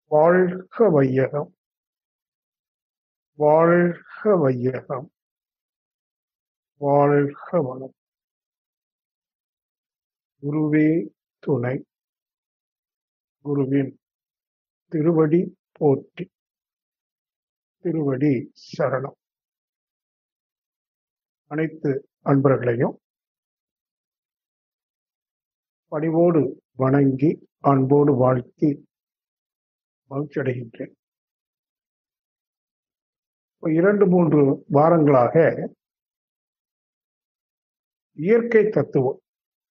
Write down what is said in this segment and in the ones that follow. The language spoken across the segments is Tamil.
வாழ்க வையகம் வாழ்க வையகம் வாழ்க வளம் குருவே துணை குருவின் திருவடி போற்றி திருவடி சரணம் அனைத்து அன்பர்களையும் பணிவோடு வணங்கி அன்போடு வாழ்த்தி மகிழ்ச்சியடைகின்றேன் இப்ப இரண்டு மூன்று வாரங்களாக இயற்கை தத்துவம்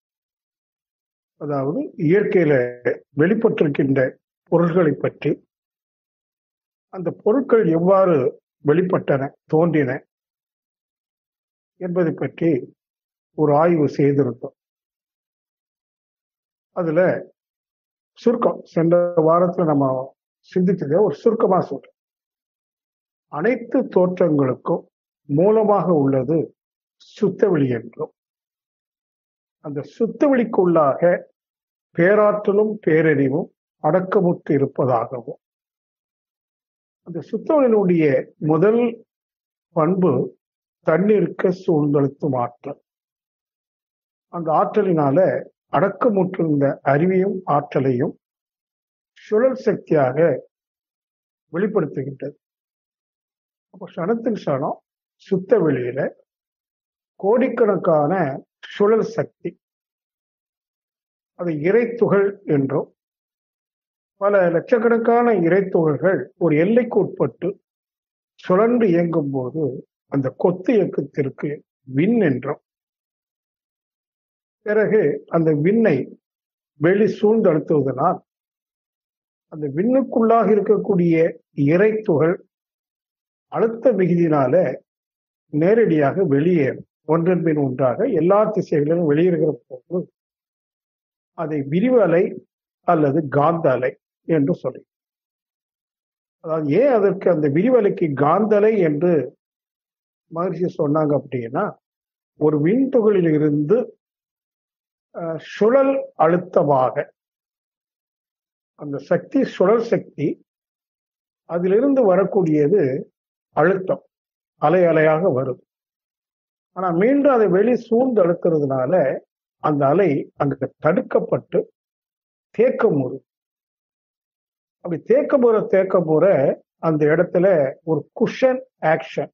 அதாவது இயற்கையில வெளிப்பட்டிருக்கின்ற பொருள்களை பற்றி அந்த பொருட்கள் எவ்வாறு வெளிப்பட்டன தோன்றின என்பதை பற்றி ஒரு ஆய்வு செய்திருந்தோம் அதுல சுருக்கம் சென்ற வாரத்துல நம்ம சிந்திச்சதை ஒரு சுருக்கமா சொல்றேன் அனைத்து தோற்றங்களுக்கும் மூலமாக உள்ளது சுத்தவெளி என்றும் அந்த சுத்தவெளிக்குள்ளாக பேராற்றலும் பேரறிவும் அடக்கமுற்று இருப்பதாகவும் அந்த சுத்தவெளியினுடைய முதல் பண்பு தண்ணீருக்க சூழ்ந்தெழுத்தும் ஆற்றல் அந்த ஆற்றலினால அடக்கமுற்றிருந்த அறிவையும் ஆற்றலையும் சுழல் சக்தியாக வெளிப்படுத்துகின்றது அப்போ சனத்தின் சனம் சுத்த வெளியில கோடிக்கணக்கான சுழல் சக்தி அது இறைத்துகள் என்றும் பல லட்சக்கணக்கான இறைத்துகள்கள் ஒரு எல்லைக்கு உட்பட்டு சுழன்று இயங்கும் போது அந்த கொத்து இயக்கத்திற்கு விண் என்றும் பிறகு அந்த விண்ணை வெளி சூழ்ந்தழுத்துவதனால் அந்த விண்ணுக்குள்ளாக இருக்கக்கூடிய இறைத்துகள் அழுத்த விகுதியினால நேரடியாக வெளியேறும் ஒன்றன் பின் ஒன்றாக எல்லா திசைகளிலும் வெளியேறுகிற போது அதை விரிவு அலை அல்லது காந்த அலை என்று சொல்லி அதாவது ஏன் அதற்கு அந்த விரிவலைக்கு காந்தலை என்று மகிழ்ச்சி சொன்னாங்க அப்படின்னா ஒரு விண்துகளில் இருந்து சுழல் அழுத்தமாக அந்த சக்தி சுழல் சக்தி அதிலிருந்து வரக்கூடியது அழுத்தம் அலை அலையாக வருது ஆனா மீண்டும் அதை வெளி சூழ்ந்து அழுத்துறதுனால அந்த அலை அங்க தடுக்கப்பட்டு தேக்கம் வரும் அப்படி தேக்க போற தேக்க போற அந்த இடத்துல ஒரு குஷன் ஆக்ஷன்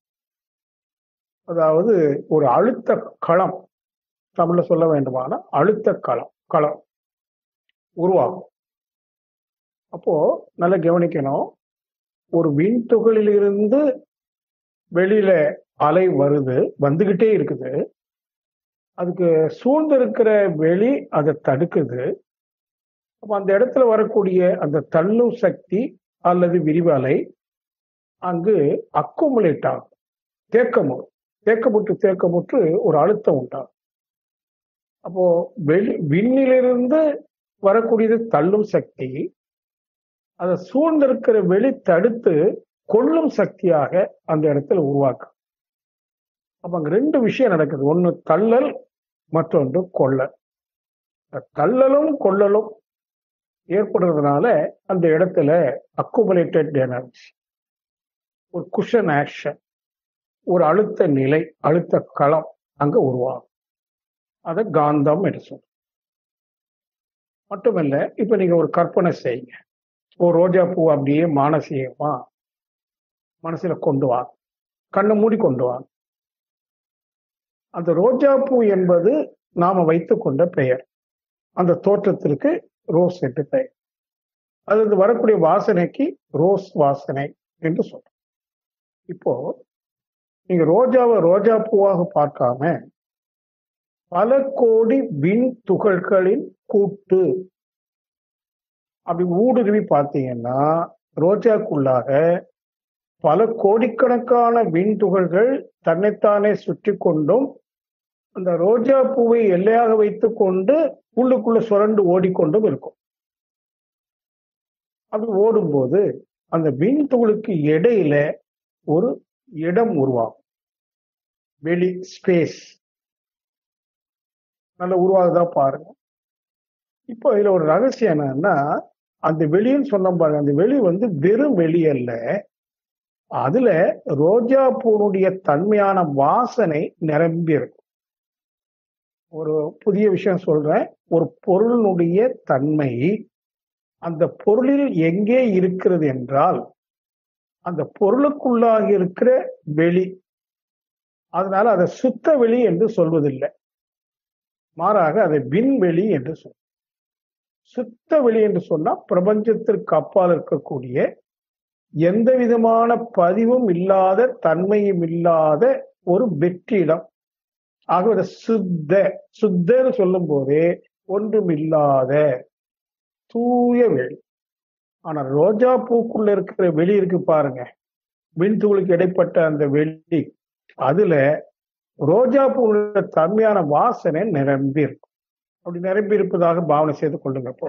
அதாவது ஒரு அழுத்த களம் தமிழ்ல சொல்ல வேண்டுமான அழுத்த களம் களம் உருவாகும் அப்போ நல்லா கவனிக்கணும் ஒரு விண்துகளிலிருந்து வெளியில அலை வருது வந்துகிட்டே இருக்குது அதுக்கு சூழ்ந்திருக்கிற வெளி அதை தடுக்குது அப்ப அந்த இடத்துல வரக்கூடிய அந்த தள்ளும் சக்தி அல்லது விரிவு அலை அங்கு அக்குமுலேட் ஆகும் தேக்கமுறும் தேக்கமுற்று தேக்கமுற்று ஒரு அழுத்தம் உண்டாகும் அப்போ வெளி விண்ணிலிருந்து வரக்கூடியது தள்ளும் சக்தி அதை சூழ்ந்திருக்கிற வெளி தடுத்து கொள்ளும் சக்தியாக அந்த இடத்துல உருவாக்கும் அப்ப அங்க ரெண்டு விஷயம் நடக்குது ஒன்னு தள்ளல் மற்றொன்று கொள்ளல் தள்ளலும் கொள்ளலும் ஏற்படுறதுனால அந்த இடத்துல அக்குமுலேட்டட் எனர்ஜி ஒரு குஷன் ஆக்ஷன் ஒரு அழுத்த நிலை அழுத்த களம் அங்க உருவாகும் அதை காந்தம் என்று சொல்றோம் மட்டுமல்ல இப்ப நீங்க ஒரு கற்பனை செய்யுங்க ஒரு ரோஜா பூ அப்படியே மானசீகமா மனசுல கொண்டு வாங்க கண்ணை மூடி கொண்டு வாங்க அந்த ரோஜா பூ என்பது நாம வைத்துக் கொண்ட பெயர் அந்த தோற்றத்திற்கு ரோஸ் என்று பெயர் அது வரக்கூடிய வாசனைக்கு ரோஸ் வாசனை என்று சொல்றோம் இப்போ நீங்க ரோஜாவை ரோஜா பூவாக பார்க்காம பல கோடி விண் துகள்களின் கூட்டு அப்படி ஊடுருவி பார்த்தீங்கன்னா ரோஜாக்குள்ளாக பல கோடிக்கணக்கான விண் துகள்கள் தன்னைத்தானே சுற்றி கொண்டும் அந்த ரோஜா பூவை எல்லையாக வைத்துக் கொண்டு உள்ளுக்குள்ள சுரண்டு ஓடிக்கொண்டும் இருக்கும் அப்படி ஓடும்போது அந்த விண் துகளுக்கு இடையில ஒரு இடம் உருவாகும் வெளி ஸ்பேஸ் நல்ல உருவாகுதா பாருங்க இப்போ இதுல ஒரு ரகசியம் என்னன்னா அந்த வெளின்னு சொன்ன பாருங்க அந்த வெளி வந்து வெறும் வெளி அல்ல அதுல ரோஜா பூனுடைய தன்மையான வாசனை நிரம்பி இருக்கும் ஒரு புதிய விஷயம் சொல்றேன் ஒரு பொருளினுடைய தன்மை அந்த பொருளில் எங்கே இருக்கிறது என்றால் அந்த பொருளுக்குள்ளாக இருக்கிற வெளி அதனால அதை சுத்த வெளி என்று சொல்வதில்லை மாறாக அதை விண்வெளி என்று சொல் சுத்த வெளி என்று சொன்னா பிரபஞ்சத்திற்கு அப்பால் இருக்கக்கூடிய எந்த விதமான பதிவும் இல்லாத தன்மையும் இல்லாத ஒரு வெற்றிடம் ஆகவே அதை சுத்த சுத்தன்னு சொல்லும் போதே ஒன்றும் இல்லாத தூய வெளி ஆனா ரோஜா பூக்குள்ள இருக்கிற வெளி இருக்கு பாருங்க விண்தூளுக்கு இடைப்பட்ட அந்த வெளி அதுல ரோஜா பூவுடைய தன்மையான வாசனை நிரம்பி இருக்கும் அப்படி நிரம்பி இருப்பதாக பாவனை செய்து கொள்ளுங்க இப்போ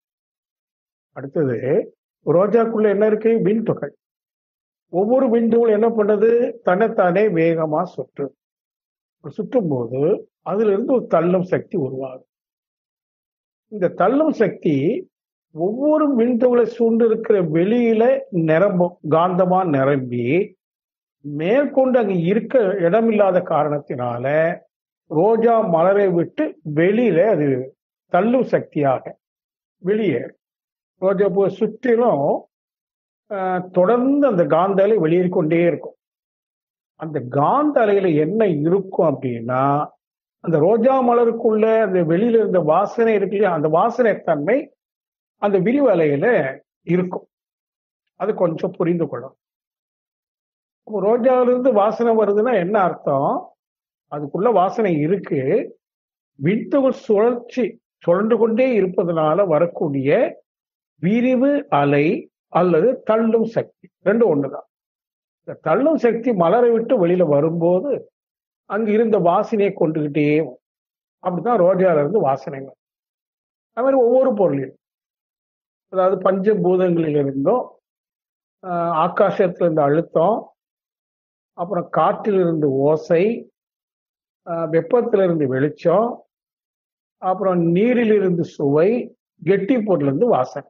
அடுத்தது ரோஜாக்குள்ள என்ன இருக்கு விண்துகள் ஒவ்வொரு விண்துகள் என்ன பண்ணுது தன்னைத்தானே வேகமா சுற்று சுற்றும் போது அதுல இருந்து ஒரு தள்ளும் சக்தி உருவாகும் இந்த தள்ளும் சக்தி ஒவ்வொரு விண்துகளை சூழ்ந்து இருக்கிற வெளியில நிரம்பும் காந்தமா நிரம்பி மேற்கொண்டு அங்க இருக்க இடமில்லாத காரணத்தினால ரோஜா மலரை விட்டு வெளியில அது தள்ளும் சக்தியாக வெளியே ரோஜா பூவை சுற்றிலும் தொடர்ந்து அந்த காந்த அலை வெளியேறிக்கொண்டே இருக்கும் அந்த காந்த அலையில என்ன இருக்கும் அப்படின்னா அந்த ரோஜா மலருக்குள்ள அந்த வெளியில இருந்த வாசனை இருக்கு இல்லையா அந்த வாசனை தன்மை அந்த விரிவு அலையில இருக்கும் அது கொஞ்சம் புரிந்து கொள்ளும் ரோஜாவிலிருந்து வாசனை வருதுன்னா என்ன அர்த்தம் அதுக்குள்ள வாசனை இருக்கு விண்துகள் சுழற்சி சுழன்று கொண்டே இருப்பதனால வரக்கூடிய விரிவு அலை அல்லது தள்ளும் சக்தி ரெண்டும் ஒண்ணுதான் இந்த தள்ளும் சக்தி மலரை விட்டு வெளியில வரும்போது அங்க இருந்த வாசனையை கொண்டுகிட்டே அப்படிதான் ரோஜால இருந்து வாசனை வரும் அது மாதிரி ஒவ்வொரு பொருளையும் அதாவது பஞ்சபூதங்களில் இருந்தும் ஆகாசத்துல இருந்து அழுத்தம் அப்புறம் காற்றிலிருந்து ஓசை வெப்பத்திலிருந்து வெளிச்சம் அப்புறம் நீரிலிருந்து சுவை கெட்டி பொருளிலிருந்து வாசனை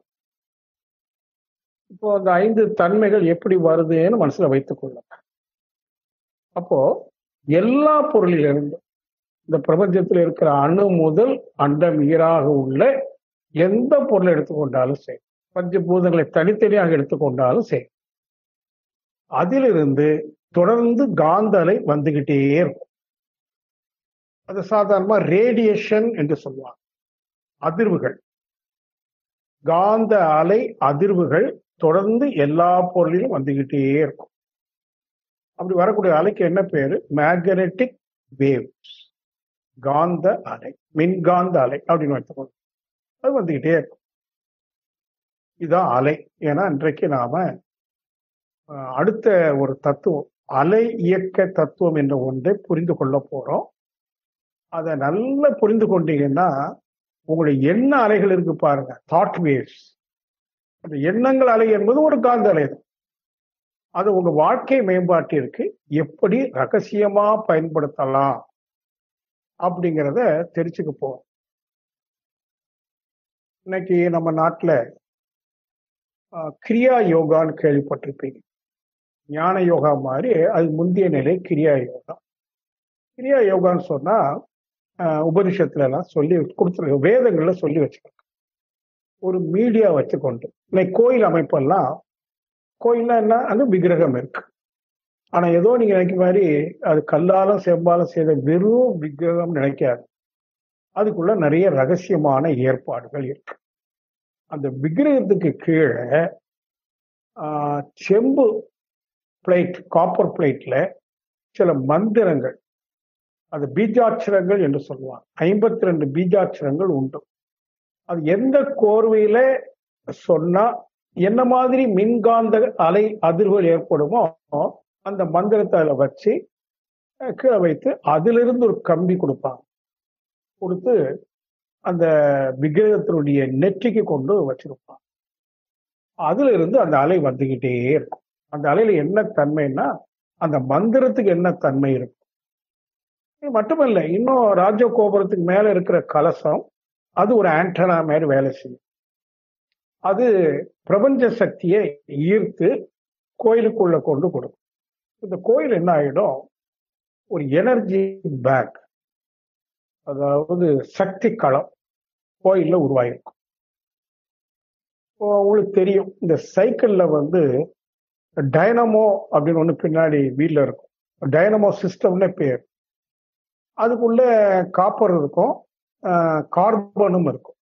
இப்போ அந்த ஐந்து தன்மைகள் எப்படி வருதுன்னு மனசுல வைத்துக் கொள்ளுங்க அப்போ எல்லா பொருளிலிருந்து இந்த பிரபஞ்சத்தில் இருக்கிற அணு முதல் அண்டம் ஈராக உள்ள எந்த பொருளை எடுத்துக்கொண்டாலும் சரி பஞ்சபூதங்களை தனித்தனியாக எடுத்துக்கொண்டாலும் சரி அதிலிருந்து தொடர்ந்து காந்த அலை வந்துகிட்டே இருக்கும் அது சாதாரணமா ரேடியேஷன் என்று சொல்லுவாங்க அதிர்வுகள் காந்த அலை அதிர்வுகள் தொடர்ந்து எல்லா பொருளிலும் வந்துகிட்டே இருக்கும் அப்படி வரக்கூடிய அலைக்கு என்ன பேரு மேக்னெட்டிக் வேவ்ஸ் காந்த அலை மின்காந்த அலை அப்படின்னு வைத்துக்கணும் அது வந்துகிட்டே இருக்கும் இதுதான் அலை ஏன்னா இன்றைக்கு நாம அடுத்த ஒரு தத்துவம் அலை இயக்க தத்துவம் என்ற ஒன்றை புரிந்து கொள்ள போறோம் அதை நல்லா புரிந்து கொண்டீங்கன்னா உங்களுடைய எண்ண அலைகள் இருக்கு பாருங்க தாட் வேவ்ஸ் அந்த எண்ணங்கள் அலை என்பது ஒரு காந்த அலை தான் அது உங்க வாழ்க்கை மேம்பாட்டிற்கு எப்படி ரகசியமா பயன்படுத்தலாம் அப்படிங்கிறத தெரிச்சுக்க போவோம் இன்னைக்கு நம்ம நாட்டில் கிரியா யோகான்னு கேள்விப்பட்டிருப்பீங்க ஞான யோகா மாதிரி அது முந்தைய நிலை கிரியா யோகா கிரியா யோகான்னு சொன்னா உபனிஷத்துல எல்லாம் சொல்லி கொடுத்துருக்க வேதங்கள்ல சொல்லி வச்சிருக்க ஒரு மீடியா வச்சுக்கொண்டு இன்னைக்கு கோயில் அமைப்பெல்லாம் கோயில்னா என்ன அது விக்கிரகம் இருக்கு ஆனா ஏதோ நீங்க நினைக்க மாதிரி அது கல்லாலும் செம்பாலும் செய்த வெறும் விக்கிரகம் நினைக்காது அதுக்குள்ள நிறைய ரகசியமான ஏற்பாடுகள் இருக்கு அந்த விக்கிரகத்துக்கு கீழே செம்பு பிளேட் காப்பர் பிளேட்ல சில மந்திரங்கள் அது பீஜாட்சரங்கள் என்று சொல்லுவாங்க ஐம்பத்தி ரெண்டு பீஜாட்சரங்கள் உண்டு அது எந்த கோர்வையில சொன்னா என்ன மாதிரி மின்காந்த அலை அதிர்வுகள் ஏற்படுமோ அந்த மந்திரத்தை அதில் வச்சு கீழே வைத்து அதிலிருந்து ஒரு கம்பி கொடுப்பாங்க கொடுத்து அந்த விக்கிரகத்தினுடைய நெற்றிக்கு கொண்டு வச்சிருப்பாங்க அதுல இருந்து அந்த அலை வந்துகிட்டே இருக்கும் அந்த அலையில என்ன தன்மைன்னா அந்த மந்திரத்துக்கு என்ன தன்மை இருக்கும் இது மட்டுமல்ல இன்னும் ராஜ கோபுரத்துக்கு மேல இருக்கிற கலசம் அது ஒரு ஆண்டனா மாதிரி வேலை செய்யும் அது பிரபஞ்ச சக்தியை ஈர்த்து கோயிலுக்குள்ள கொண்டு கொடுக்கும் இந்த கோயில் என்ன ஆயிடும் ஒரு எனர்ஜி பேக் அதாவது சக்தி களம் கோயில்ல உருவாகிருக்கும் இப்போ உங்களுக்கு தெரியும் இந்த சைக்கிள்ல வந்து டைனமோ அப்படின்னு ஒண்ணு பின்னாடி வீல்ல இருக்கும் டைனமோ சிஸ்டம்னு பேர் அதுக்குள்ள காப்பர் இருக்கும் கார்பனும் இருக்கும்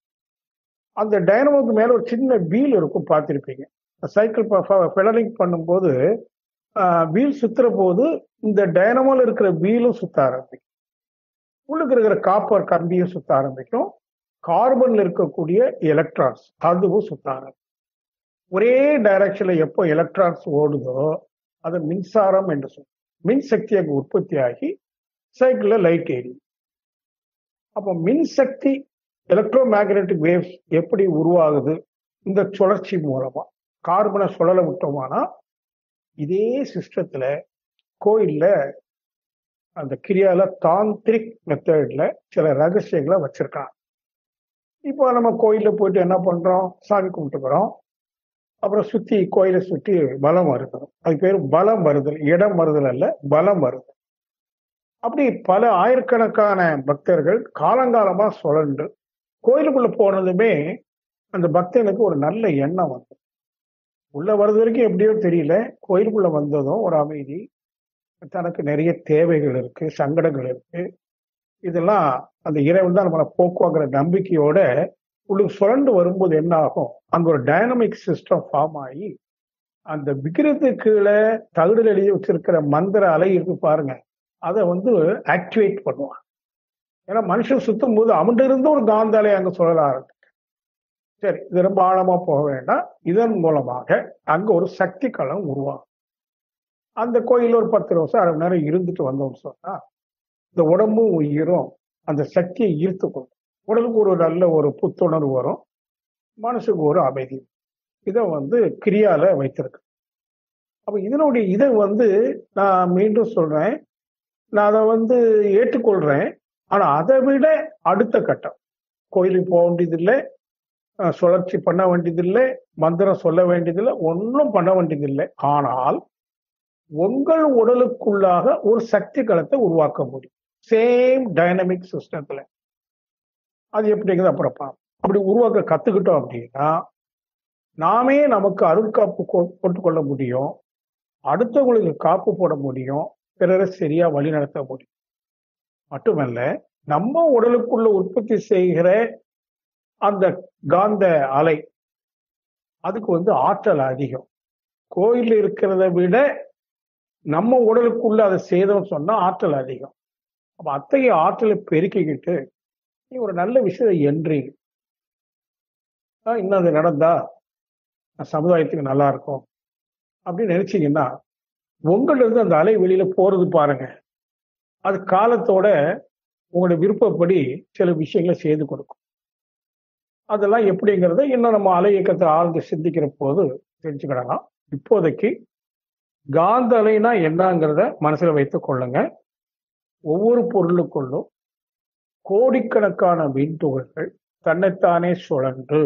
அந்த டைனமோக்கு மேல ஒரு சின்ன வீல் இருக்கும் பார்த்திருப்பீங்க சைக்கிள் பெடலிங் பண்ணும்போது வீல் சுத்துற போது இந்த டைனமோல இருக்கிற வீலும் சுத்த ஆரம்பிக்கும் உள்ளுக்கு இருக்கிற காப்பர் கம்பியும் சுத்த ஆரம்பிக்கும் கார்பன்ல இருக்கக்கூடிய எலக்ட்ரான்ஸ் அதுவும் சுத்த ஆரம்பிக்கும் ஒரே டைரக்ஷன்ல எப்போ எலக்ட்ரான்ஸ் ஓடுதோ அது மின்சாரம் என்று சொல்லும் மின் சக்தி அங்கு உற்பத்தி ஆகி சைக்கிள்ல லைட் எரியும் அப்போ மின் சக்தி எலக்ட்ரோ மேக்னெட்டிக் வேவ்ஸ் எப்படி உருவாகுது இந்த சுழற்சி மூலமா கார்பனை சுழல விட்டோமானா இதே சிஸ்டத்துல கோயில்ல அந்த கிரியால தாந்திரிக் மெத்தட்ல சில ரகசியங்களை வச்சிருக்காங்க இப்போ நம்ம கோயில்ல போயிட்டு என்ன பண்றோம் சாமி கும்பிட்டுக்கிறோம் அப்புறம் சுத்தி கோயிலை சுற்றி பலம் வருதல் அது பேர் பலம் வருதல் இடம் வருதல் அல்ல பலம் வருதல் அப்படி பல ஆயிரக்கணக்கான பக்தர்கள் காலங்காலமா சுழன்று கோயிலுக்குள்ள போனதுமே அந்த பக்தனுக்கு ஒரு நல்ல எண்ணம் வந்து உள்ள வர்றது வரைக்கும் எப்படியோ தெரியல கோயிலுக்குள்ள வந்ததும் ஒரு அமைதி தனக்கு நிறைய தேவைகள் இருக்கு சங்கடங்கள் இருக்கு இதெல்லாம் அந்த இறைவன் தான் நம்மளை போக்குவாங்கிற நம்பிக்கையோட உள்ளுக்கு சுரண்டு வரும்போது என்ன ஆகும் அங்க ஒரு டைனமிக் சிஸ்டம் ஃபார்ம் ஆகி அந்த விக்கிரத்துக்கு கீழே தகுடில் எழுதி வச்சிருக்கிற மந்திர அலை இருக்கு பாருங்க அதை வந்து ஆக்டிவேட் பண்ணுவான் ஏன்னா மனுஷன் சுத்தும் போது அவன்கிட்ட இருந்து ஒரு காந்த அலை அங்க சுழல ஆரம்பிச்சு சரி இது ரொம்ப ஆழமா போக வேண்டாம் இதன் மூலமாக அங்க ஒரு சக்தி களம் உருவாகும் அந்த கோயில் ஒரு பத்து நிமிஷம் அரை மணி நேரம் இருந்துட்டு வந்தோம்னு சொன்னா இந்த உடம்பும் உயிரும் அந்த சக்தியை ஈர்த்து கொள்ளும் உடலுக்கு ஒரு நல்ல ஒரு புத்துணர்வு வரும் மனசுக்கு ஒரு அமைதி இதை வந்து கிரியால வைத்திருக்கு அப்ப இதனுடைய இதை வந்து நான் மீண்டும் சொல்றேன் நான் அதை வந்து ஏற்றுக்கொள்றேன் ஆனா அதை விட அடுத்த கட்டம் கோயிலுக்கு போக வேண்டியதில்லை சுழற்சி பண்ண வேண்டியதில்லை மந்திரம் சொல்ல வேண்டியதில்லை ஒன்றும் பண்ண வேண்டியதில்லை ஆனால் உங்கள் உடலுக்குள்ளாக ஒரு சக்தி களத்தை உருவாக்க முடியும் சேம் டைனமிக் சிஸ்டத்துல அது எப்படிங்கிறது அப்புறம் அப்படி உருவாக்க கத்துக்கிட்டோம் அப்படின்னா நாமே நமக்கு அருட்காப்பு போட்டுக்கொள்ள முடியும் அடுத்தவங்களுக்கு காப்பு போட முடியும் பிறரை சரியா வழி நடத்த முடியும் மட்டுமல்ல நம்ம உடலுக்குள்ள உற்பத்தி செய்கிற அந்த காந்த அலை அதுக்கு வந்து ஆற்றல் அதிகம் கோயில் இருக்கிறத விட நம்ம உடலுக்குள்ள அதை செய்தோம் சொன்னா ஆற்றல் அதிகம் அப்ப அத்தகைய ஆற்றலை பெருக்கிக்கிட்டு நீ ஒரு நல்ல விஷயத்தை என்றீங்க இன்னும் அது நடந்தா சமுதாயத்துக்கு நல்லா இருக்கும் அப்படின்னு நினைச்சீங்கன்னா உங்கள்ட்ட இருந்து அந்த அலை வெளியில போறது பாருங்க அது காலத்தோட உங்களோட விருப்பப்படி சில விஷயங்களை செய்து கொடுக்கும் அதெல்லாம் எப்படிங்கிறத இன்னும் நம்ம அலை இயக்கத்தை ஆழ்ந்து சிந்திக்கிற போது தெரிஞ்சுக்கிடலாம் இப்போதைக்கு காந்த அலைனா என்னங்கிறத மனசுல வைத்துக் கொள்ளுங்க ஒவ்வொரு பொருளுக்குள்ளும் கோடிக்கணக்கான விண்துகள்கள் தன்னைத்தானே சுழன்று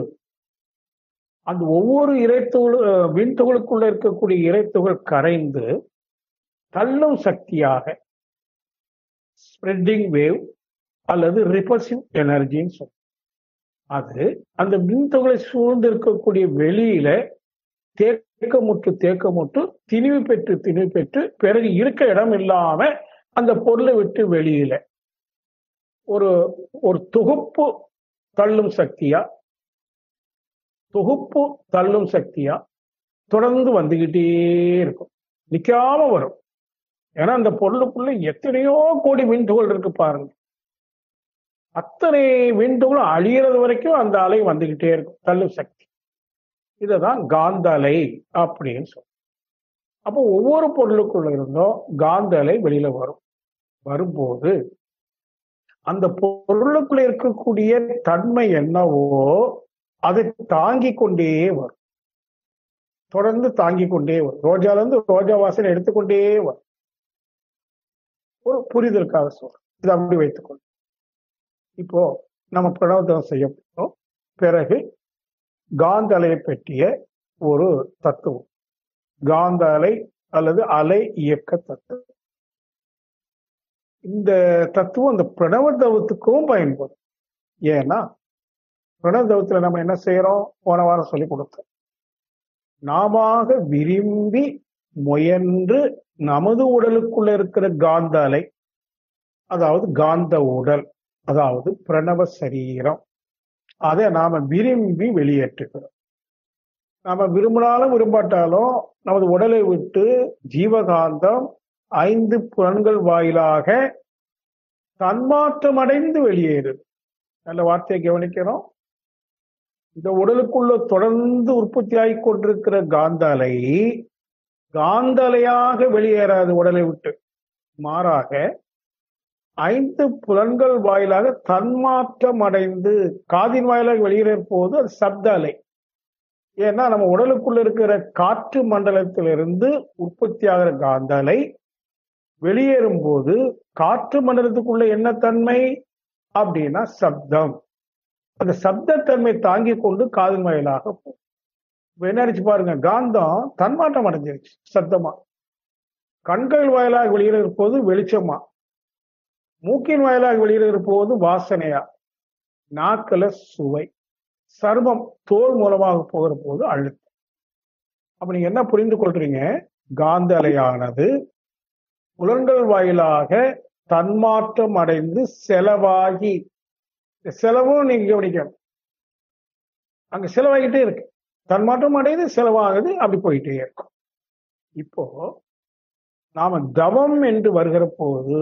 அந்த ஒவ்வொரு இறைத்துகள் விண்துகளுக்குள்ள இருக்கக்கூடிய இறைத்துகள் கரைந்து தள்ளும் சக்தியாக ஸ்ப்ரெட்டிங் வேவ் அல்லது ரிபல்சிவ் எனர்ஜின்னு சொல்லும் அது அந்த விண்துகளை சூழ்ந்து இருக்கக்கூடிய வெளியில தேக்கமுற்று தேக்கமுற்று திணிவு பெற்று திணிவு பெற்று பிறகு இருக்க இடம் இல்லாம அந்த பொருளை விட்டு வெளியில ஒரு ஒரு தொகுப்பு தள்ளும் சக்தியா தொகுப்பு தள்ளும் சக்தியா தொடர்ந்து வந்துகிட்டே இருக்கும் நிக்காம வரும் ஏன்னா அந்த பொருளுக்குள்ள எத்தனையோ கோடி விண்துகள் இருக்கு பாருங்க அத்தனை விண்துகளும் அழியறது வரைக்கும் அந்த அலை வந்துகிட்டே இருக்கும் தள்ளும் சக்தி இததான் காந்த அலை அப்படின்னு சொல்லும் அப்போ ஒவ்வொரு பொருளுக்குள்ள இருந்தும் காந்த அலை வெளியில வரும் வரும்போது அந்த பொருளுக்குள்ள இருக்கக்கூடிய தன்மை என்னவோ அதை தாங்கி கொண்டே வரும் தொடர்ந்து தாங்கி கொண்டே வரும் ரோஜால இருந்து ரோஜா வாசனை எடுத்துக்கொண்டே வரும் ஒரு புரிதலுக்காக சொல்றோம் இதை அப்படி வைத்துக்கொள்ளும் இப்போ நம்ம பிரணவத்தம் செய்ய போறோம் பிறகு காந்த அலையை பற்றிய ஒரு தத்துவம் காந்த அலை அல்லது அலை இயக்க தத்துவம் இந்த தத்துவம் இந்த பிரணவ தவத்துக்கும் பயன்படும் ஏன்னா பிரணவ தவத்துல நம்ம என்ன செய்யறோம் போன வாரம் சொல்லி கொடுத்தோம் நாம விரும்பி முயன்று நமது உடலுக்குள்ள இருக்கிற காந்த அலை அதாவது காந்த உடல் அதாவது பிரணவ சரீரம் அதை நாம விரும்பி வெளியேற்றுகிறோம் நாம விரும்பினாலும் விரும்பாட்டாலும் நமது உடலை விட்டு ஜீவகாந்தம் ஐந்து புலன்கள் வாயிலாக தன்மாற்றம் அடைந்து வெளியேறுது நல்ல வார்த்தையை கவனிக்கிறோம் இந்த உடலுக்குள்ள தொடர்ந்து உற்பத்தி ஆகிக் கொண்டிருக்கிற காந்த அலை காந்த அலையாக வெளியேறாது உடலை விட்டு மாறாக ஐந்து புலன்கள் வாயிலாக தன்மாற்றம் அடைந்து காதின் வாயிலாக வெளியேற போது அது சப்த அலை ஏன்னா நம்ம உடலுக்குள்ள இருக்கிற காற்று மண்டலத்திலிருந்து உற்பத்தி ஆகிற காந்த அலை வெளியேறும் போது காற்று மண்டலத்துக்குள்ள என்ன தன்மை அப்படின்னா சப்தம் அந்த சப்தத்தன்மை தாங்கி கொண்டு காதின் வாயிலாக போகும் இப்ப என்ன ஆயிடுச்சு பாருங்க காந்தம் தன்மாற்றம் அடைஞ்சிருச்சு சப்தமா கண்கள் வாயிலாக வெளியிற போது வெளிச்சமா மூக்கின் வாயிலாக வெளியிற போது வாசனையா நாக்கில சுவை சர்மம் தோல் மூலமாக போகிற போது அழுத்தம் அப்ப நீங்க என்ன புரிந்து கொள்றீங்க காந்த அலையானது புலன்கள் வாயிலாக தன்மாற்றம் அடைந்து செலவாகி செலவும் நீங்க கவனிக்கணும் அங்க செலவாகிட்டே இருக்கு தன்மாற்றம் அடைந்து செலவாகுது அப்படி போயிட்டே இருக்கும் இப்போ நாம தவம் என்று வருகிற போது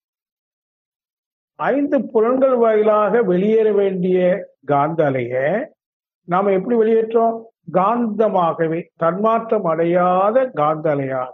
ஐந்து புலன்கள் வாயிலாக வெளியேற வேண்டிய காந்த அலைய நாம எப்படி வெளியேற்றோம் காந்தமாகவே தன்மாற்றம் அடையாத காந்த அலையாக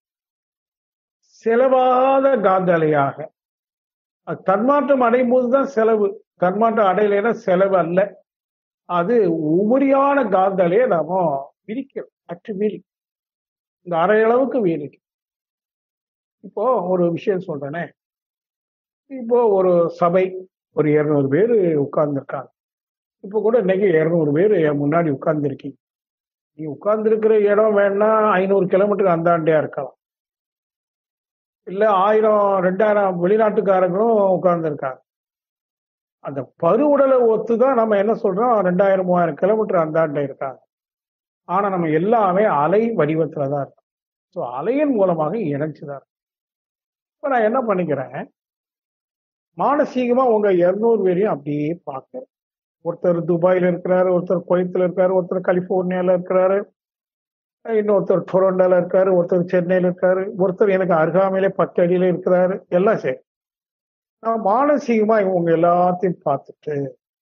செலவாத காந்த அலையாக அது தன்மாற்றம் அடையும் போதுதான் செலவு தன்மாற்றம் அடையலைன்னா செலவு அல்ல அது உபரியான காந்த அலையை நாம விரிக்கிறோம் அற்று வீரி இந்த அரை அளவுக்கு வீரிக்கும் இப்போ ஒரு விஷயம் சொல்றேனே இப்போ ஒரு சபை ஒரு இருநூறு பேர் உட்கார்ந்துருக்காங்க இப்போ கூட இன்னைக்கு இருநூறு பேர் என் முன்னாடி உட்கார்ந்துருக்கீங்க நீ உட்கார்ந்துருக்கிற இடம் வேணா ஐநூறு கிலோமீட்டர் அந்தாண்டியா இருக்கலாம் இல்ல ஆயிரம் ரெண்டாயிரம் வெளிநாட்டுக்காரங்களும் உட்கார்ந்துருக்காங்க அந்த பரு உடலை ஒத்து தான் நம்ம என்ன சொல்றோம் ரெண்டாயிரம் மூவாயிரம் கிலோமீட்டர் அந்தாண்ட இருக்காங்க ஆனா நம்ம எல்லாமே அலை வடிவத்துல தான் இருக்கும் ஸோ அலையின் மூலமாக இணைச்சுதான் இருக்கும் இப்போ நான் என்ன பண்ணிக்கிறேன் மானசீகமா உங்க இருநூறு பேரையும் அப்படியே பார்க்கிறேன் ஒருத்தர் துபாயில இருக்கிறாரு ஒருத்தர் குவைத்துல இருக்காரு ஒருத்தர் கலிபோர்னியால இருக்கிறாரு இன்னொருத்தர் டொரண்டோல இருக்காரு ஒருத்தர் சென்னையில இருக்காரு ஒருத்தர் எனக்கு அருகாமையிலே பத்து அடியில இருக்கிறாரு எல்லாம் சரி நான் மானசீகமா இவங்க எல்லாத்தையும் பார்த்துட்டு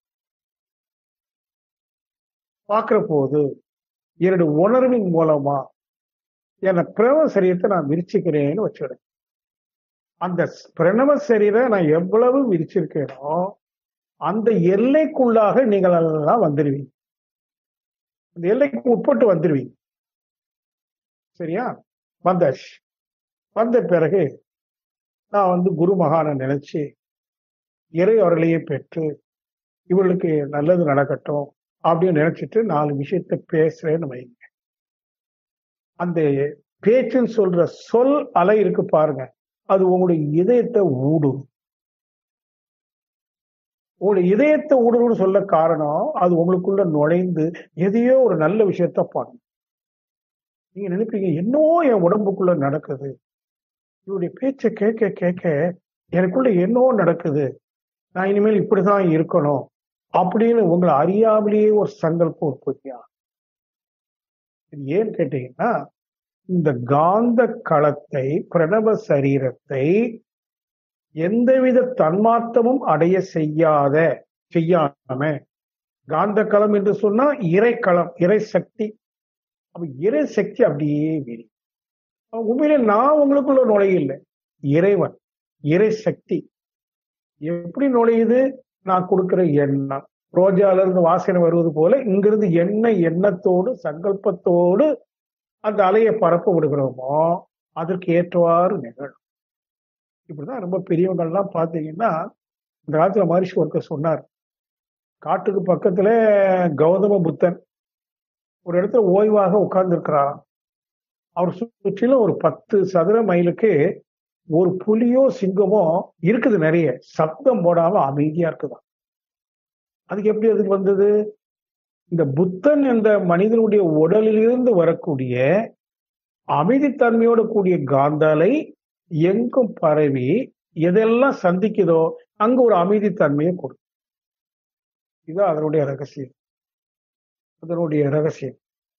பார்க்கிற போது என்னுடைய உணர்வின் மூலமா என் பிரணவ சரீரத்தை நான் விரிச்சுக்கிறேன்னு வச்சுடுறேன் அந்த பிரணவ சரீரை நான் எவ்வளவு விரிச்சிருக்கேனோ அந்த எல்லைக்குள்ளாக நீங்கள் எல்லாம் வந்துடுவீங்க அந்த எல்லைக்கு உட்பட்டு வந்துடுவீங்க சரியா வந்தாச்சு வந்த பிறகு நான் வந்து குரு மகானை நினைச்சு இறை அவர்களையே பெற்று இவர்களுக்கு நல்லது நடக்கட்டும் அப்படின்னு நினைச்சிட்டு நாலு விஷயத்த பேசுறேன்னு வைங்க அந்த பேச்சுன்னு சொல்ற சொல் அலை இருக்கு பாருங்க அது உங்களுடைய இதயத்தை ஊடும் உங்களுடைய இதயத்தை ஊடுருன்னு சொல்ல காரணம் அது உங்களுக்குள்ள நுழைந்து எதையோ ஒரு நல்ல விஷயத்த பண்ணும் நீங்க நினைப்பீங்க என்னவோ என் உடம்புக்குள்ள நடக்குது இவருடைய பேச்சை கேட்க கேட்க எனக்குள்ள என்னவோ நடக்குது நான் இனிமேல் இப்படிதான் இருக்கணும் அப்படின்னு உங்களை அறியாமலேயே ஒரு சங்கல்பம் உற்பத்தியா இது ஏன்னு கேட்டீங்கன்னா இந்த காந்த களத்தை பிரணவ சரீரத்தை எந்தவித தன்மாற்றமும் அடைய செய்யாத செய்யாம காந்த களம் என்று சொன்னா இறைக்களம் இறை சக்தி அப்ப இறை சக்தி அப்படியே வீரி உண்மையிலே நான் உங்களுக்குள்ள நுழையில்லை இறைவன் இறை சக்தி எப்படி நுழையுது நான் கொடுக்கிற எண்ணம் ரோஜால இருந்து வாசனை வருவது போல இங்கிருந்து எண்ணெய் எண்ணத்தோடு சங்கல்பத்தோடு அந்த அலையை பரப்ப விடுகிறோமோ அதற்கு ஏற்றவாறு நிகழும் இப்படிதான் ரொம்ப பெரியவங்கள்லாம் பார்த்தீங்கன்னா இந்த காலத்துல மகரிஷி ஒருத்தர் சொன்னார் காட்டுக்கு பக்கத்துல கௌதம புத்தன் ஒரு இடத்துல ஓய்வாக உட்கார்ந்து இருக்கிறாராம் அவர் சுற்றிலும் ஒரு பத்து சதுர மைலுக்கு ஒரு புலியோ சிங்கமோ இருக்குது நிறைய சப்தம் போடாம அமைதியா இருக்குதாம் அதுக்கு எப்படி அதுக்கு வந்தது இந்த புத்தன் என்ற மனிதனுடைய உடலிலிருந்து வரக்கூடிய அமைதித்தன்மையோடு கூடிய காந்தாலை எங்கும் பரவி எதெல்லாம் சந்திக்குதோ அங்க ஒரு அமைதித்தன்மையை கொடுக்கும் இதுதான் அதனுடைய ரகசியம் அதனுடைய ரகசியம்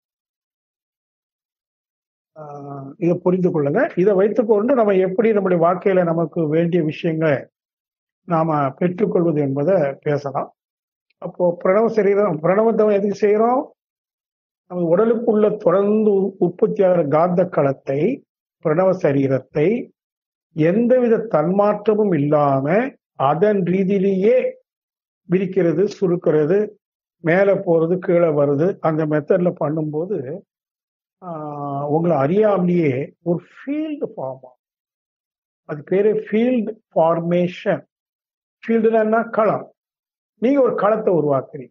ஆஹ் இதை புரிந்து கொள்ளுங்க இதை வைத்துக்கொண்டு நம்ம எப்படி நம்முடைய வாழ்க்கையில நமக்கு வேண்டிய விஷயங்களை நாம பெற்றுக்கொள்வது என்பதை பேசலாம் அப்போ பிரணவ சரீரம் பிரணவத்தை எதுக்கு செய்யறோம் நம்ம உடலுக்குள்ள தொடர்ந்து உ- உற்பத்தியாகிற காந்த களத்தை பிரணவ சரீரத்தை எந்தவித தன்மாற்றமும் இல்லாம அதன் ரீதியிலேயே விரிக்கிறது சுருக்கிறது மேல போறது கீழே வருது அந்த மெத்தட்ல பண்ணும்போது ஆஹ், உங்களை அறியாமலேயே ஒரு ஃபீல்டு ஃபார்ம் ஆகும் அது பேரு ஃபீல்டு ஃபார்மேஷன் ஃபீல்டுனா என்ன களம் நீங்க ஒரு களத்தை உருவாக்குறீங்க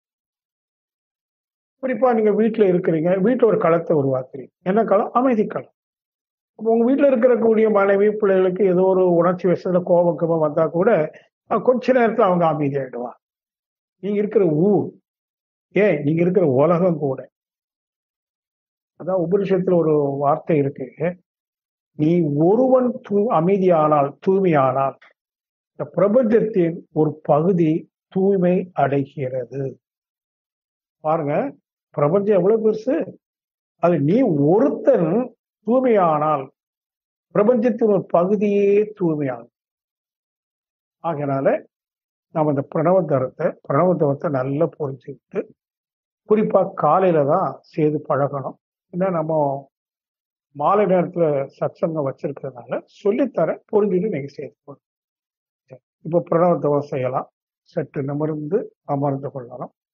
குறிப்பா நீங்க வீட்டுல இருக்கிறீங்க வீட்டுல ஒரு களத்தை உருவாக்குறீங்க என்ன களம் அமைதி களம் அப்போ உங்க வீட்டுல இருக்கக்கூடிய மனைவி பிள்ளைகளுக்கு ஏதோ ஒரு உணர்ச்சி விஷயத்துல கோபக்கமா வந்தா கூட அஹ், கொஞ்ச நேரத்துல அவங்க அமைதியாயிடுவாங்க நீங்க இருக்கிற ஊர் ஏன் நீங்க இருக்கிற உலகம் கூட அதான் உபனிஷத்துல ஒரு வார்த்தை இருக்கு நீ ஒருவன் தூ அமைதியானால் தூய்மையானால் இந்த பிரபஞ்சத்தின் ஒரு பகுதி தூய்மை அடைகிறது பாருங்க பிரபஞ்சம் எவ்வளவு பெருசு அது நீ ஒருத்தன் தூய்மையானால் பிரபஞ்சத்தின் ஒரு பகுதியே தூய்மையாகும் ஆகையினால நாம் இந்த பிரணவ தரத்தை பிரணவ தரத்தை நல்லா புரிஞ்சுக்கிட்டு குறிப்பா காலையில தான் செய்து பழகணும் ஏன்னா நம்ம மாலை நேரத்துல சத்சங்கம் வச்சிருக்கிறதுனால சொல்லித்தரேன் புரிஞ்சுட்டு நீங்க செய்து கொள்ளணும் இப்போ பிரணவ தவம் செய்யலாம் சற்று நிமிர்ந்து அமர்ந்து கொள்ளலாம்